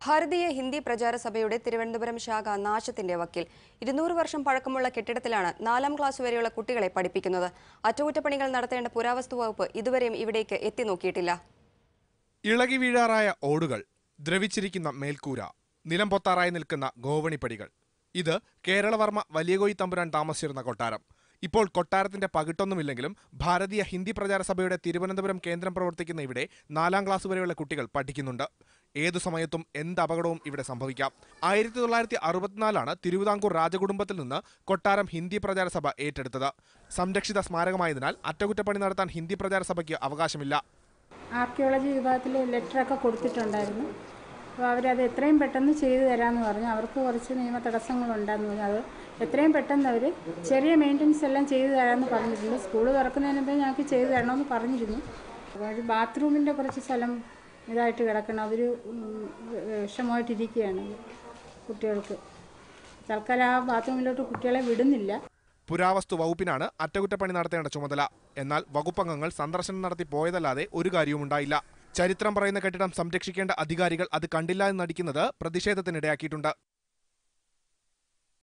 ഭാരതീയ ഹിന്ദി പ്രചാര സഭയുടെ തിരുവനന്തപുരം ശാഖ നാശത്തിന്റെ വക്കിൽ ഇരുന്നൂറ് വർഷം പഴക്കമുള്ള കെട്ടിടത്തിലാണ് നാലാം ക്ലാസ് വരെയുള്ള കുട്ടികളെ പഠിപ്പിക്കുന്നത് അറ്റകുറ്റപ്പണികൾ നടത്തേണ്ട പുരാവസ്തു വകുപ്പ് ഇതുവരെയും ഇവിടേക്ക് എത്തി നോക്കിയിട്ടില്ല ഇളകി വീഴാറായ ഓടുകൾ ദ്രവിച്ചിരിക്കുന്ന മേൽക്കൂര നിലം പൊത്താറായി നിൽക്കുന്ന ഗോവണിപ്പടികൾ ഇത് കേരളവർമ്മ വലിയകോയി തമ്പുരാൻ താമസിച്ചിരുന്ന കൊട്ടാരം ഇപ്പോൾ കൊട്ടാരത്തിന്റെ പകിട്ടൊന്നുമില്ലെങ്കിലും ഭാരതീയ ഹിന്ദി പ്രചാര സഭയുടെ തിരുവനന്തപുരം കേന്ദ്രം പ്രവർത്തിക്കുന്ന ഇവിടെ നാലാം ക്ലാസ് വരെയുള്ള കുട്ടികൾ പഠിക്കുന്നുണ്ട് ഏതു സമയത്തും എന്ത് അപകടവും ഇവിടെ സംഭവിക്കാം ആയിരത്തി തൊള്ളായിരത്തി അറുപത്തിനാലാണ് തിരുവിതാംകൂർ രാജകുടുംബത്തിൽ നിന്ന് കൊട്ടാരം ഹിന്ദി പ്രചാര സഭ ഏറ്റെടുത്തത് സംരക്ഷിത സ്മാരകമായതിനാൽ അറ്റകുറ്റപ്പണി നടത്താൻ ഹിന്ദി പ്രചാര സഭയ്ക്ക് അവകാശമില്ല ആർക്കിയോളജി വിഭാഗത്തിൽ ലെറ്ററൊക്കെ കൊടുത്തിട്ടുണ്ടായിരുന്നു അപ്പോൾ അവരത് എത്രയും പെട്ടെന്ന് ചെയ്തു തരാമെന്ന് പറഞ്ഞു അവർക്ക് കുറച്ച് നിയമ തടസ്സങ്ങളുണ്ടെന്ന് പറഞ്ഞു അത് എത്രയും പെട്ടെന്ന് അവർ ചെറിയ മെയിൻ്റനൻസ് എല്ലാം ചെയ്തു തരാമെന്ന് പറഞ്ഞിട്ടുണ്ട് സ്കൂൾ തുറക്കുന്നതിന് മുമ്പേ ഞങ്ങൾക്ക് ചെയ്തു തരണമെന്ന് പറഞ്ഞിരുന്നു അപ്പോൾ ഒരു ബാത്റൂമിൻ്റെ കുറച്ച് സ്ഥലം ഇതായിട്ട് കിടക്കണം അതൊരു ഉം, വിഷമമായിട്ടിരിക്കുകയാണ് കുട്ടികൾക്ക് തൽക്കാലം ആ ബാത്റൂമിലോട്ട് കുട്ടികളെ വിടുന്നില്ല പുരാവസ്തു വകുപ്പിനാണ് അറ്റകുറ്റപ്പണി നടത്തേണ്ട ചുമതല എന്നാൽ വകുപ്പംഗങ്ങൾ സന്ദർശനം നടത്തി പോയതല്ലാതെ ഒരു കാര്യവും ഉണ്ടായില്ല ചരിത്രം പറയുന്ന കെട്ടിടം സംരക്ഷിക്കേണ്ട അധികാരികൾ അത് കണ്ടില്ല എന്ന് നടിക്കുന്നത് പ്രതിഷേധത്തിനിടയാക്കിയിട്ടുണ്ട്